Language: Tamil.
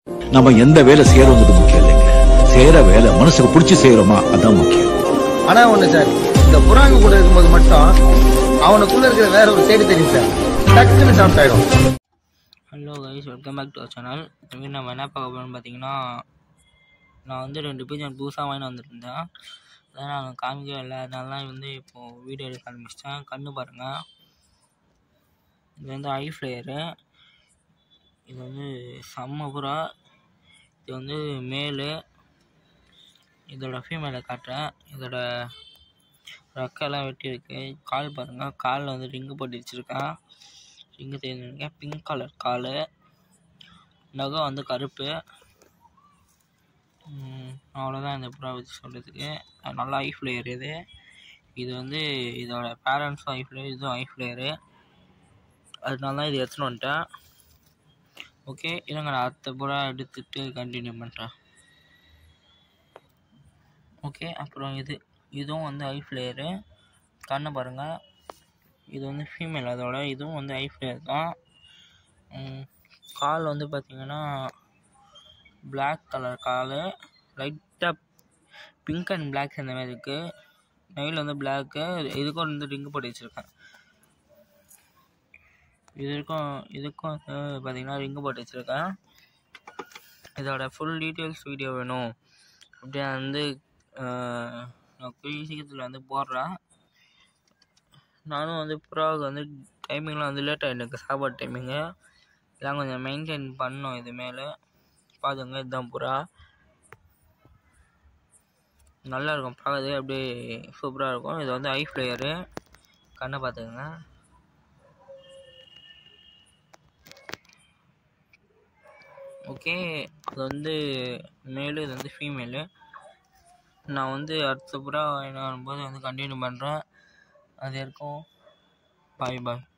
நம்ம எந்த வேலை செய்யறோங்கிறது முக்கியம் இல்லைங்க செய்யற வேலை மனசுக்கு பிடிச்சி செய்யறோமா அதான் முக்கியம் ஆனா ஒண்ணு சார் இந்த புறாங்க கூட இருக்கும்போது மட்டும் அவனுக்குள்ள இருக்கிற வேற ஒரு சைடு தெரியும் சார் டக்குன்னு சாப்பிட்டாயிடும் hello guys welcome back to our channel இதுமாரி நம்ம என்ன பார்க்க போகிறோம்னு பார்த்தீங்கன்னா நான் வந்து ரெண்டு பீஜன் புதுசாக வாங்கிட்டு வந்துருந்தேன் அதான் நான் காமிக்கவே இல்லை அதனால தான் வந்து இப்போது வீடியோ எடுக்க ஆரம்பிச்சிட்டேன் கண்ணு பாருங்கள் இது வந்து ஐ ஃப்ளேயரு இது வந்து செம்ம புறா இது வந்து மேலு இதோட ஃபீமேலை காட்டுறேன் இதோட ரெக்கெல்லாம் வெட்டியிருக்கு கால் பாருங்கள் காலில் வந்து ரிங்கு போட்டு வச்சுருக்கேன் ரிங்கு தெரிஞ்சுருக்கேன் பிங்க் கலர் கால் நகம் வந்து கருப்பு ம், அவ்வளோதான் இந்த புறா வச்சு சொல்கிறதுக்கு நல்லா ஐ ஃப்ளேயர் இது இது வந்து இதோட பேரண்ட்ஸும் ஐ ஃப்ளேயர் இதுவும் ஐ ஃப்ளேயரு அதனால தான் இது எடுத்துன்னு வந்துட்டேன் ஓகே இருங்க நான் அடுத்த புறா எடுத்துட்டு கண்டினியூ பண்ணுறேன் ஓகே அப்புறம் இது இதுவும் வந்து ஐ ஃப்ளேயரு கண்ணை பாருங்கள் இது வந்து ஃபீமேல் அதோட இதுவும் வந்து ஐ ஃப்ளேயர் தான் ம், கால் வந்து பார்த்திங்கன்னா Black கலர் கால் லைட்டாக பிங்க் அண்ட் பிளாக் அந்த மாதிரி இருக்குது நெயில் வந்து பிளாக்கு இதுக்கும் வந்து ரிங்கு போட்டு வச்சுருக்கேன் இதுக்கும் இதுக்கும் வந்து பார்த்திங்கன்னா ரிங்கு போட்டு வச்சுருக்கேன் இதோட ஃபுல் டீட்டெயில்ஸ் வீடியோ வேணும் அப்படியே வந்து ஆஹ், நான் கூடிய சீக்கிரத்தில் வந்து போடுறேன் நானும் வந்து புறாவுக்கு வந்து டைமிங்லாம் வந்து லேட் ஆகிடும் எனக்கு சாப்பாடு டைமிங்கு இதெல்லாம் கொஞ்சம் மெயின்டைன் பண்ணணும் இது மேலே பார்த்துங்க இதுதான் புறா நல்லா இருக்கும் பார்க்கறதுக்கு அப்படியே சூப்பராக இருக்கும் இது வந்து ஐ ஃப்ளேயரு கண்ணை பார்த்துக்கங்க ஓகே அது வந்து மேலு இது வந்து ஃபீமேலு நான் வந்து அடுத்த புறா என்ன வரும்போது வந்து கண்டினியூ பண்ணுறேன் அது வரைக்கும் பாய் பாய்